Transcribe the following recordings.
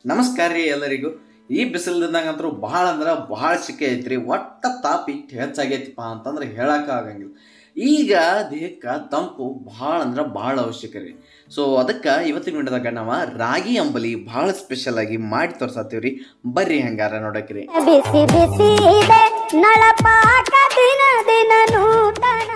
ನಮಸ್ಕಾರ ರೀ ಎಲ್ಲರಿಗೂ ಈ ಬಿಸಿಲದಿಂದಾಗಂತೂ ಭಾಳ ಅಂದ್ರೆ ಭಾಳ ಸಿಕ್ಕಿ ಐತ್ರಿ ಒಟ್ಟ ತಾಪ ಇಟ್ಟು ಹೆಚ್ಚಾಗೈತಿಪ್ಪ ಅಂತಂದ್ರೆ ಹೇಳಕ್ಕ ಆಗಂಗಿಲ್ಲ ಈಗ ದೇಹಕ್ಕೆ ತಂಪು ಭಾಳ ಅಂದ್ರೆ ಭಾಳ ಅವಶ್ಯಕ ರೀ ಸೊ ಅದಕ್ಕೆ ಇವತ್ತಿನ ವಿಡಿಯೋದಾಗ ನಾವು ರಾಗಿ ಅಂಬಲಿ ಭಾಳ ಸ್ಪೆಷಲ್ ಆಗಿ ಮಾಡಿ ತೋರ್ಸತ್ತೀವಿ ರೀ ಬರ್ರಿ ಹಂಗಾರ ನೋಡಕ್ರಿ ಬಿಸಿ ಬಿಸಿ ಇದೆ ನಳಪಾಕ ದಿನ ದಿನ ನೂತನ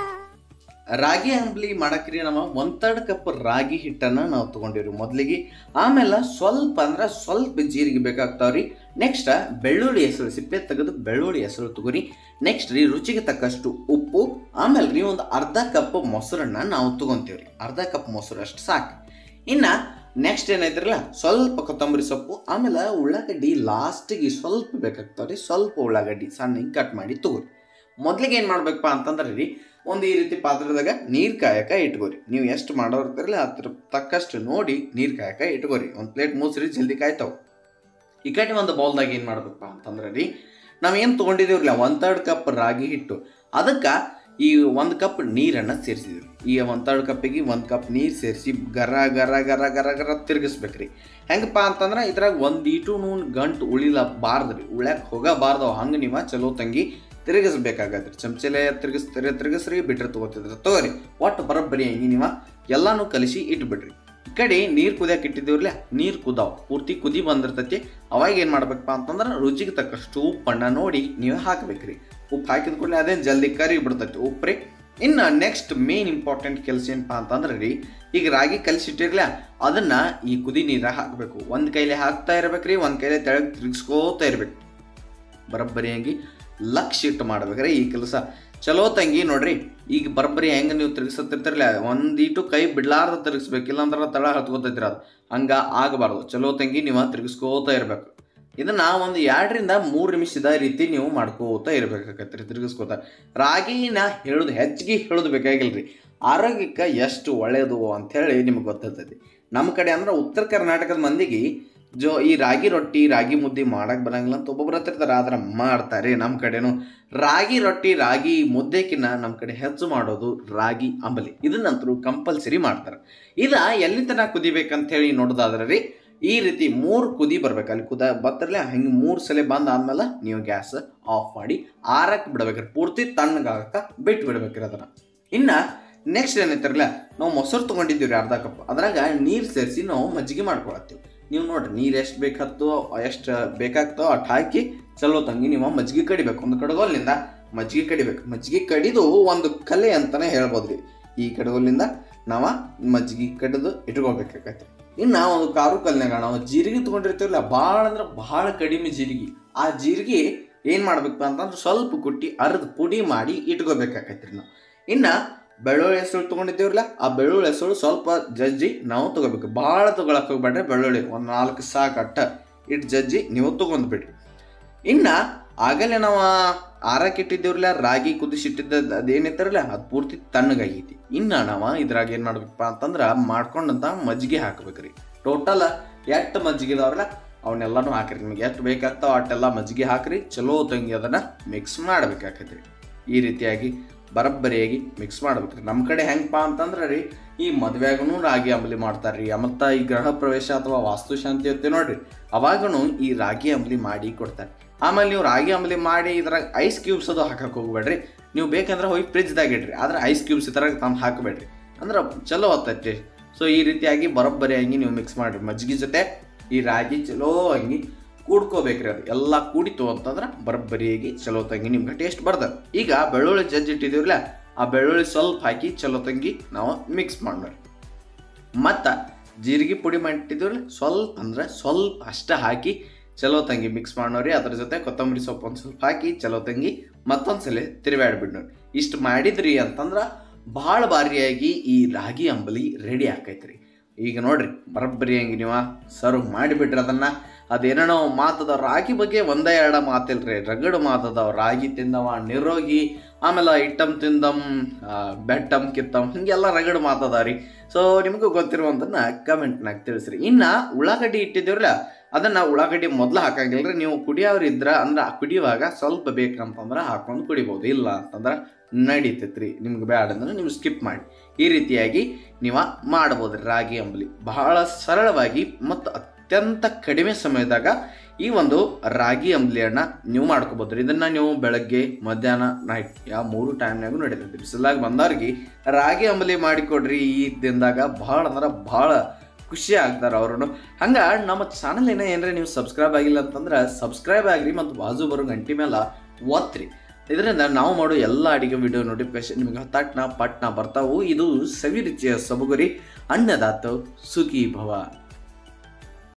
ರಾಗಿ ಅಂಬ್ಲಿ ಮಾಡಕ್ರಿ ನಮ್ಮ ಒಂದ್ ತರ್ಡ್ ಕಪ್ ರಾಗಿ ಹಿಟ್ಟನ್ನ ನಾವು ತಗೊಂಡಿವ್ರಿ ಮೊದಲಿಗೆ ಆಮೇಲೆ ಸ್ವಲ್ಪ ಅಂದ್ರೆ ಸ್ವಲ್ಪ ಜೀರಿಗೆ ಬೇಕಾಗ್ತಾವ್ರಿ ನೆಕ್ಸ್ಟ್ ಬೆಳ್ಳುಳ್ಳಿ ಹೆಸರು ಸಿಪ್ಪೆ ತೆಗೆದು ಬೆಳ್ಳುಳ್ಳಿ ಹೆಸರು ತಗೋರಿ ನೆಕ್ಸ್ಟ್ ರೀ ರುಚಿಗೆ ತಕ್ಕಷ್ಟು ಉಪ್ಪು ಆಮೇಲೆ ರೀ ಒಂದು ಅರ್ಧ ಕಪ್ ಮೊಸರನ್ನ ನಾವು ತಗೊಂತೀವ್ರಿ ಅರ್ಧ ಕಪ್ ಮೊಸರು ಅಷ್ಟು ಸಾಕು ಇನ್ನ ನೆಕ್ಸ್ಟ್ ಏನೈತ್ರಲ್ಲ ಸ್ವಲ್ಪ ಕೊತ್ತಂಬರಿ ಸೊಪ್ಪು ಆಮೇಲೆ ಉಳ್ಳಾಗಡ್ಡಿ ಲಾಸ್ಟಿಗೆ ಸ್ವಲ್ಪ ಬೇಕಾಗ್ತಾವ್ರಿ ಸ್ವಲ್ಪ ಉಳ್ಳಾಗಡ್ಡಿ ಸಣ್ಣ ಕಟ್ ಮಾಡಿ ತಗೋರಿ ಮೊದ್ಲಿಗೆ ಏನು ಮಾಡ್ಬೇಕಪ್ಪ ಅಂತಂದ್ರೆ ರೀ ಒಂದು ಈ ರೀತಿ ಪಾತ್ರದಾಗ ನೀರು ಕಾಯಕ ಇಟ್ಕೋರಿ ನೀವು ಎಷ್ಟು ಮಾಡೋರ್ತಿರಲ್ಲ ಅದ್ರ ತಕ್ಕಷ್ಟು ನೋಡಿ ನೀರು ಕಾಯಕ ಇಟ್ಕೋರಿ ಒಂದು ಪ್ಲೇಟ್ ಮುಸ್ರಿ ಜಲ್ದಿ ಕಾಯ್ತಾವ ಈ ಕಡೆ ಒಂದು ಬೌಲ್ದಾಗ ಏನು ಮಾಡ್ಬೇಕಪ್ಪ ಅಂತಂದ್ರೆ ರೀ ನಾವು ಏನು ತೊಗೊಂಡಿದ್ದೀವ್ರಲ್ಲ ಒಂದು ತರ್ಡ್ ಕಪ್ ರಾಗಿ ಹಿಟ್ಟು ಅದಕ್ಕೆ ಈ ಒಂದು ಕಪ್ ನೀರನ್ನು ಸೇರಿಸಿದ್ವಿ ಈ ಒಂದು ತರ್ಡ್ ಕಪ್ಪಿಗೆ ಒಂದು ಕಪ್ ನೀರು ಸೇರಿಸಿ ಗರ ಗರ ಗರ ಗರ ಗರ ತಿರ್ಗಿಸ್ಬೇಕ್ರಿ ಹೆಂಗಪ್ಪ ಅಂತಂದ್ರೆ ಇದ್ರಾಗ ಒಂದು ಈಟು ನೂನ್ ಗಂಟು ಉಳಿಲಬಾರ್ದು ರೀ ಉಳ್ಯಾಕೆ ಹೋಗಬಾರ್ದು ಹಂಗೆ ನೀವು ಚಲೋ ತಂಗಿ ತಿರುಗಿಸ್ಬೇಕಾಗತ್ತೆ ಚಮಚಲೆ ತಿರುಗಿಸ್ತೀರಿ ತಿರುಗಿಸ್ರಿ ಬಿಟ್ರೆ ತಗೋತಿದ್ರೆ ತಗೋರಿ ಒಟ್ಟು ಬರೋಬ್ಬರಿ ಹೆಂಗೆ ನೀವು ಎಲ್ಲಾನು ಕಲಿಸಿ ಇಟ್ಬಿಡ್ರಿ ಈ ಕಡೆ ನೀರು ಕುದಿಯಕ್ಕೆ ಇಟ್ಟಿದ್ದೀವ್ರಲ್ಲ ನೀರು ಕುದಾವ್ ಪೂರ್ತಿ ಕುದಿ ಬಂದಿರ್ತೈತಿ ಅವಾಗ ಏನು ಮಾಡ್ಬೇಕಪ್ಪ ಅಂತಂದ್ರೆ ರುಚಿಗೆ ತಕ್ಕಷ್ಟು ಉಪ್ಪನ್ನ ನೋಡಿ ನೀವು ಹಾಕ್ಬೇಕ್ರಿ ಉಪ್ಪು ಹಾಕಿದ ಕೂಡಲೇ ಅದೇನು ಜಲ್ದಿ ಕರಿ ಬಿಡ್ತೈತಿ ಉಪ್ಪು ರೀ ಇನ್ನು ನೆಕ್ಸ್ಟ್ ಮೇನ್ ಇಂಪಾರ್ಟೆಂಟ್ ಕೆಲಸ ಏನಪ್ಪ ಅಂತಂದ್ರೆ ರೀ ಈಗ ರಾಗಿ ಕಲಿಸಿಟ್ಟಿರ್ಲ ಅದನ್ನ ಈ ಕುದಿ ನೀರಾಗ ಹಾಕಬೇಕು ಒಂದು ಕೈಲಿ ಹಾಕ್ತಾ ಇರ್ಬೇಕ್ರಿ ಒಂದು ಕೈಲಿ ತೆಳಗೆ ತಿರುಗಿಸ್ಕೋತಾ ಇರ್ಬೇಕು ಬರೋಬ್ಬರಿ ಹಂಗೆ ಲಕ್ಷ್ಯ ಇಟ್ಟು ಮಾಡ್ಬೇಕ್ರಿ ಈ ಕೆಲಸ ಚಲೋ ತಂಗಿ ನೋಡ್ರಿ ಈಗ ಬರೋಬ್ಬರಿ ಹೆಂಗೆ ನೀವು ತಿರುಗಿಸತ್ತಿರ್ತಿರಲ್ಲ ಒಂದೀಟು ಕೈ ಬಿಡ್ಲಾರ್ದ ತಿರುಗಿಸ್ಬೇಕು ಇಲ್ಲಾಂದ್ರೆ ತಳ ಹತ್ಕೋತೈತಿರ ಅದು ಹಂಗ ಆಗಬಾರ್ದು ಚಲೋ ತಂಗಿ ನೀವು ತಿರುಗಿಸ್ಕೋತಾ ಇರ್ಬೇಕು ಇದನ್ನ ಒಂದು ಎರಡರಿಂದ ಮೂರು ನಿಮಿಷದ ರೀತಿ ನೀವು ಮಾಡ್ಕೋತಾ ಇರ್ಬೇಕಾಗತ್ತೆ ರೀ ತಿರುಗಿಸ್ಕೋತಾ ರಾಗಿನ ಹೇಳೋದು ಹೆಚ್ಚಿಗೆ ಹೇಳೋದು ಬೇಕಾಗಿಲ್ರಿ ಆರೋಗ್ಯಕ್ಕೆ ಎಷ್ಟು ಒಳ್ಳೆಯದು ಅಂಥೇಳಿ ನಿಮ್ಗೆ ಗೊತ್ತೈತಿ ನಮ್ಮ ಕಡೆ ಅಂದ್ರೆ ಉತ್ತರ ಕರ್ನಾಟಕದ ಮಂದಿಗೆ ಜೋ ಈ ರಾಗಿ ರೊಟ್ಟಿ ರಾಗಿ ಮುದ್ದೆ ಮಾಡಕ್ಕೆ ಬರಂಗಿಲ್ಲ ಅಂತ ಒಬ್ಬೊಬ್ರು ಹತ್ತಿರ್ತಾರೆ ಆದ್ರೆ ಮಾಡ್ತಾರೆ ನಮ್ಮ ಕಡೆನೂ ರಾಗಿ ರೊಟ್ಟಿ ರಾಗಿ ಮುದ್ದೆಕಿನ್ನ ನಮ್ಮ ಕಡೆ ಹೆಚ್ಚು ಮಾಡೋದು ರಾಗಿ ಅಂಬಲಿ ಇದನ್ನಂತರೂ ಕಂಪಲ್ಸರಿ ಮಾಡ್ತಾರೆ ಇದ ಎಲ್ಲಿ ತನಕ ಕುದಿಬೇಕಂತ ಹೇಳಿ ನೋಡೋದಾದ್ರೆ ರೀ ಈ ರೀತಿ ಮೂರು ಕುದಿ ಬರ್ಬೇಕು ಅಲ್ಲಿ ಕುದ ಬತ್ತರ್ಲೆ ಹಂಗೆ ಮೂರು ಸಲ ಬಂದ ಆದ್ಮೇಲೆ ನೀವು ಗ್ಯಾಸ್ ಆಫ್ ಮಾಡಿ ಆರಕ್ಕೆ ಬಿಡ್ಬೇಕ್ರಿ ಪೂರ್ತಿ ತಣ್ಣಗಾಗಕ್ಕ ಬಿಟ್ಟು ಬಿಡ್ಬೇಕ್ರಿ ಅದನ್ನ ಇನ್ನ ನೆಕ್ಸ್ಟ್ ಏನೈತಿರಲ್ಲ ನಾವು ಮೊಸರು ತೊಗೊಂಡಿದ್ದೀವಿ ಅರ್ಧ ಕಪ್ ಅದ್ರಾಗ ನೀರು ಸೇರಿಸಿ ನಾವು ಮಜ್ಜಿಗೆ ಮಾಡ್ಕೊಳತ್ತೀವಿ ನೀವು ನೋಡ್ರಿ ನೀರು ಎಷ್ಟು ಬೇಕಾಗ್ತೋ ಎಷ್ಟು ಬೇಕಾಗ್ತೋ ಅಷ್ಟು ಹಾಕಿ ಚಲೋ ತಂಗಿ ನೀವು ಮಜ್ಜಿಗೆ ಕಡಿಬೇಕು ಒಂದು ಕಡಗೋಲಿಂದ ಮಜ್ಜಿಗೆ ಕಡಿಬೇಕು ಮಜ್ಜಿಗೆ ಕಡಿದು ಒಂದು ಕಲೆ ಅಂತಾನೆ ಹೇಳ್ಬೋದು ರೀ ಈ ಕಡಗೋಲಿಂದ ನಾವು ಮಜ್ಜಿಗೆ ಕಡಿದು ಇಟ್ಕೋಬೇಕಾಗತ್ತೆ ಇನ್ನು ಒಂದು ಕಾರು ಕಲ್ನಾಗ ನಾವು ಜೀರಿಗೆ ತೊಗೊಂಡಿರ್ತೀವಲ್ಲ ಭಾಳ ಅಂದ್ರೆ ಭಾಳ ಕಡಿಮೆ ಜೀರಿಗೆ ಆ ಜೀರಿಗೆ ಏನು ಮಾಡ್ಬೇಕಪ್ಪ ಅಂತಂದ್ರೆ ಸ್ವಲ್ಪ ಕುಟ್ಟಿ ಅರ್ಧ ಪುಡಿ ಮಾಡಿ ಇಟ್ಕೋಬೇಕಾಗತ್ತೆ ರೀ ನಾವು ಇನ್ನು ಬೆಳ್ಳುಳ್ಳಿ ಹೆಸರು ತೊಗೊಂಡಿದ್ದೀವ್ರಲ್ಲ ಆ ಬೆಳ್ಳುಳ್ಳಿ ಹೆಸರು ಸ್ವಲ್ಪ ಜಜ್ಜಿ ನಾವು ತೊಗೋಬೇಕು ಭಾಳ ತೊಗೊಳಕ್ಕೆ ಹೋಗ್ಬೇಡ್ರಿ ಬೆಳ್ಳುಳ್ಳಿ ಒಂದು ನಾಲ್ಕು ಸಾಕು ಅಟ್ಟ ಇಟ್ಟು ಜಜ್ಜಿ ನೀವು ತೊಗೊಂಡ್ಬಿಡ್ರಿ ಇನ್ನು ಆಗಲೇ ನಾವು ಆರಕ್ಕೆ ಇಟ್ಟಿದ್ದೀವ್ರಲ್ಲ ರಾಗಿ ಕುದಿಸಿಟ್ಟಿದ್ದ ಅದೇನಿತ್ತಾರಲ್ಲ ಅದು ಪೂರ್ತಿ ತಣ್ಣಗಾಗೈತಿ ಇನ್ನು ನಾವು ಇದ್ರಾಗ ಏನು ಮಾಡ್ಬೇಕಪ್ಪ ಅಂತಂದ್ರೆ ಮಾಡ್ಕೊಂಡಂತ ಮಜ್ಜಿಗೆ ಹಾಕ್ಬೇಕ್ರಿ ಟೋಟಲ್ ಎಷ್ಟು ಮಜ್ಜಿಗೆ ಇದಾವ್ರಲ್ಲ ಅವನ್ನೆಲ್ಲನೂ ಹಾಕ್ರಿ ನಿಮ್ಗೆ ಎಷ್ಟು ಬೇಕಾಗ್ತಾವ ಅಷ್ಟೆಲ್ಲ ಮಜ್ಜಿಗೆ ಹಾಕ್ರಿ ಚಲೋ ತಂಗಿ ಅದನ್ನು ಮಿಕ್ಸ್ ಮಾಡ್ಬೇಕಾಕೈತ್ರಿ ಈ ರೀತಿಯಾಗಿ ಬರಬ್ಬರಿಯಾಗಿ ಮಿಕ್ಸ್ ಮಾಡ್ಬೇಕ್ರಿ ನಮ್ಮ ಕಡೆ ಹೆಂಗಪ್ಪ ಅಂತಂದ್ರೆ ರೀ ಈ ಮದುವೆಗೂ ರಾಗಿ ಅಂಬಲಿ ಮಾಡ್ತಾರೆ ರೀ ಮತ್ತು ಈ ಗೃಹ ಪ್ರವೇಶ ಅಥವಾ ವಾಸ್ತುಶಾಂತಿ ಇರುತ್ತೆ ನೋಡ್ರಿ ಅವಾಗೂ ಈ ರಾಗಿ ಅಂಬಲಿ ಮಾಡಿ ಕೊಡ್ತಾರೆ ಆಮೇಲೆ ನೀವು ರಾಗಿ ಅಂಬಲಿ ಮಾಡಿ ಇದ್ರಾಗ ಐಸ್ ಕ್ಯೂಬ್ಸ್ ಅದು ಹಾಕಕ್ಕೆ ಹೋಗ್ಬೇಡ್ರಿ ನೀವು ಬೇಕಂದ್ರೆ ಹೋಗಿ ಫ್ರಿಜ್ದಾಗ ಇಡ್ರಿ ಆದ್ರೆ ಐಸ್ ಕ್ಯೂಬ್ಸ್ ಇದ್ರಾಗ ತಂದು ಹಾಕಬೇಡ್ರಿ ಅಂದ್ರೆ ಚಲೋ ಹೊತ್ತೈತಿ ಸೊ ಈ ರೀತಿಯಾಗಿ ಬರೋಬ್ಬರಿಯಾಗಿ ನೀವು ಮಿಕ್ಸ್ ಮಾಡಿರಿ ಮಜ್ಜಿಗೆ ಜೊತೆ ಈ ರಾಗಿ ಚಲೋ ಹಂಗೆ ಕೂಡ್ಕೋಬೇಕ್ರಿ ಅದು ಎಲ್ಲ ಕೂಡಿತು ಅಂತಂದ್ರೆ ಬರೋಬ್ಬರಿಯಾಗಿ ಚಲೋ ತಂಗಿ ನಿಮ್ಗೆ ಟೇಸ್ಟ್ ಬರ್ತದೆ ಈಗ ಬೆಳ್ಳುಳ್ಳಿ ಜಜ್ಜಿ ಇಟ್ಟಿದ್ದೀವ್ರಲ್ಲ ಆ ಬೆಳ್ಳುಳ್ಳಿ ಸ್ವಲ್ಪ ಹಾಕಿ ಚಲೋ ತಂಗಿ ನಾವು ಮಿಕ್ಸ್ ಮಾಡೋರಿ ಮತ್ತು ಜೀರಿಗೆ ಪುಡಿ ಮಾಡಿಟ್ಟಿದ್ದೀವ್ರಲ್ಲ ಸ್ವಲ್ಪ ಅಂದ್ರೆ ಸ್ವಲ್ಪ ಅಷ್ಟೇ ಹಾಕಿ ಚಲೋ ತಂಗಿ ಮಿಕ್ಸ್ ಮಾಡೋರಿ ಅದ್ರ ಜೊತೆ ಕೊತ್ತಂಬರಿ ಸೊಪ್ಪು ಒಂದು ಸ್ವಲ್ಪ ಹಾಕಿ ಚಲೋ ತಂಗಿ ಮತ್ತೊಂದು ಸಲ ತಿರುವಾಡ್ಬಿಡ್ನೋರಿ ಇಷ್ಟು ಮಾಡಿದ್ರಿ ಅಂತಂದ್ರೆ ಭಾಳ ಭಾರಿಯಾಗಿ ಈ ರಾಗಿ ಅಂಬಲಿ ರೆಡಿ ಆಕೈತ್ರಿ ಈಗ ನೋಡ್ರಿ ಬರೋಬ್ಬರಿ ಹಂಗೆ ನೀವು ಸರ್ವ್ ಮಾಡಿಬಿಟ್ರಿ ಅದನ್ನ ಅದೇನೋ ಮಾತದ ರಾಗಿ ಬಗ್ಗೆ ಒಂದೇ ಎರಡ ಮಾತಿಲ್ರಿ ರಗಡು ಮಾತದವ ರಾಗಿ ತಿಂದವ ನಿರೋಗಿ ಆಮೇಲೆ ಇಟ್ಟಮ್ ತಿಂದಮ್ ಆ, ಬೆಟ್ಟಮ್ ಕಿತ್ತಮ್ ಹಿಂಗೆಲ್ಲ ರಗಡು ಮಾತದ ರೀ ಸೊ ನಿಮಗೂ ಗೊತ್ತಿರುವಂತನ್ನ ಕಮೆಂಟ್ನಾಗ ತಿಳಿಸ್ರಿ ಇನ್ನು ಉಳ್ಳಾಗಡ್ಡಿ ಇಟ್ಟಿದ್ದೀವ್ರಲ್ಲ ಅದನ್ನ ಉಳ್ಳಾಗಡ್ಡಿ ಮೊದಲು ಹಾಕಂಗಿಲ್ರಿ ನೀವು ಕುಡಿಯೋರು ಇದ್ರ ಅಂದ್ರೆ ಕುಡಿಯುವಾಗ ಸ್ವಲ್ಪ ಬೇಕಂತಂದ್ರೆ ಹಾಕೊಂಡು ಕುಡಿಬೋದು ಇಲ್ಲ ಅಂತಂದ್ರೆ ನಡೀತೈತ್ರಿ ನಿಮ್ಗೆ ಬೇಡ ಅಂದ್ರೆ ನೀವು ಸ್ಕಿಪ್ ಮಾಡಿ ಈ ರೀತಿಯಾಗಿ ನೀವು ಮಾಡ್ಬೋದು ರಾಗಿ ಅಂಬಲಿ ಬಹಳ ಸರಳವಾಗಿ ಮತ್ತು ಅತ್ಯಂತ ಕಡಿಮೆ ಸಮಯದಾಗ ಈ ಒಂದು ರಾಗಿ ಅಂಬ್ಲಿಯನ್ನ ನೀವು ಮಾಡ್ಕೋಬೋದು ಇದನ್ನ ನೀವು ಬೆಳಗ್ಗೆ ಮಧ್ಯಾಹ್ನ ನೈಟ್ ಯಾವ ಮೂರು ಟೈಮ್ನಾಗೂ ನಡೀತೈತಿ ಬಿಸಿಲಾಗ ಬಂದವ್ರಿಗೆ ರಾಗಿ ಅಂಬಲಿ ಮಾಡಿಕೊಡ್ರಿ ಈ ದಿನದಾಗ ಭಾಳ ಅಂದ್ರೆ ಭಾಳ ಖುಷಿ ಆಗ್ತಾರೆ ಅವ್ರು ಹಂಗೆ ನಮ್ಮ ಚಾನಲ್ ಏನೋ ಏನಾರ ನೀವು ಸಬ್ಸ್ಕ್ರೈಬ್ ಆಗಿಲ್ಲ ಅಂತಂದ್ರೆ ಸಬ್ಸ್ಕ್ರೈಬ್ ಆಗ್ರಿ ಮತ್ತು ಬಾಜು ಬರೋ ಗಂಟೆ ಮೇಲೆ ಒತ್ತ್ರಿ ಇದರಿಂದ ನಾವು ಮಾಡೋ ಎಲ್ಲ ಅಡಿಗೆ ವಿಡಿಯೋ ನೋಟಿಫಿಕೇಶನ್ ನಿಮಗೆ ತಟ್ನ ಪಟ್ನ ಬರ್ತಾವು ಇದು ಸವಿ ರುಚಿಯ ಸಬುಗುರಿ ಅನ್ನದಾತು ಸುಖಿ ಭವ